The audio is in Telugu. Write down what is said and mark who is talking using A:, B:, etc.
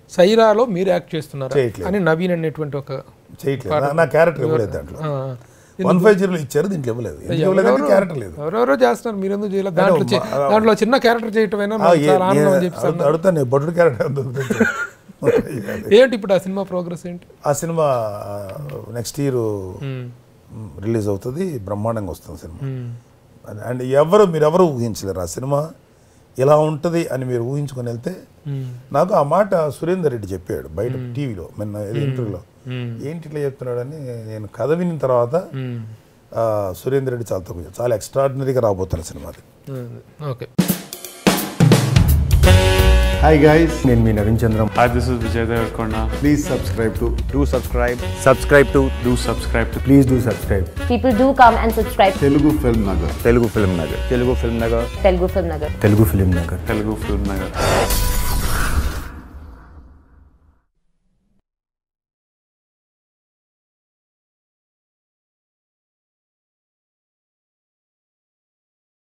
A: సైరాలో మీరు యాక్ట్ చేస్తున్నారు
B: చేయట్లేదు.
A: అని నవీన్ అనేటువంటి ఒక
B: చేయట్లేదు నా- నా క్యారెక్టర్ ఇవ్వలేదు దాంట్లో
A: ఆ,
B: వన్ ఫైవ్ జీరోలో ఇచ్చారు దీంట్లో ఇవ్వలేదు ఎందుకు ఇవ్వలేదంటే క్యారెక్టర్ లేదు
A: ఎవరెవరో చేస్తున్నారు మీరు ఎందుకు చేయలేదు దాంట్లో చే- దాంట్లో చిన్న క్యారెక్టర్ చేయటమైనా
B: ఆ,
A: నాకు
B: ఏ-
A: చాలా ఆనందం అని
B: ఏ-
A: చెప్పి
B: అడుగుతా- అడుగుతాను నేను బొడ్డు క్యారెక్టర్ దొరుకుతుంది
A: ఏంటి ఇప్పుడు ఆ సినిమా ప్రోగ్రెస్ ఏంటి
B: ఆ సినిమా నెక్స్ట్ ఇయర్ రిలీజ్ అవుతుంది బ్రహ్మాండంగా వస్తుంది సినిమా అండ్ ఎవరు మీరు ఎవరు ఊహించలేరు ఆ సినిమా ఇలా ఉంటుంది అని మీరు ఊహించుకొని వెళ్తే నాకు ఆ మాట సురేందర్ రెడ్డి చెప్పాడు బయట టీవీలో మొన్న ఏదో ఇంటర్వ్యూలో ఏంటి ఇట్లా చెప్తున్నాడని నేను కథ విన్న తర్వాత ఆ, సురేందర్ రెడ్డి చాలా తక్కువ చాలా ఎక్స్ట్రాడినరీగా రాబోతున్న సినిమా అది
A: ఓకే
C: హాయ్ గైస్ నేను మీ Naveen Chandram
D: Hi, this is Vijay Devarkonda.
C: Please subscribe to
E: do subscribe subscribe to
D: Do subscribe to
C: please do subscribe
F: People do come and subscribe to
C: Telugu film Nagar
E: Telugu Film Nagar Telugu Film Nagar
F: Telugu Film Nagar.
C: Telugu film Nagar
D: Telugu Film Nagar.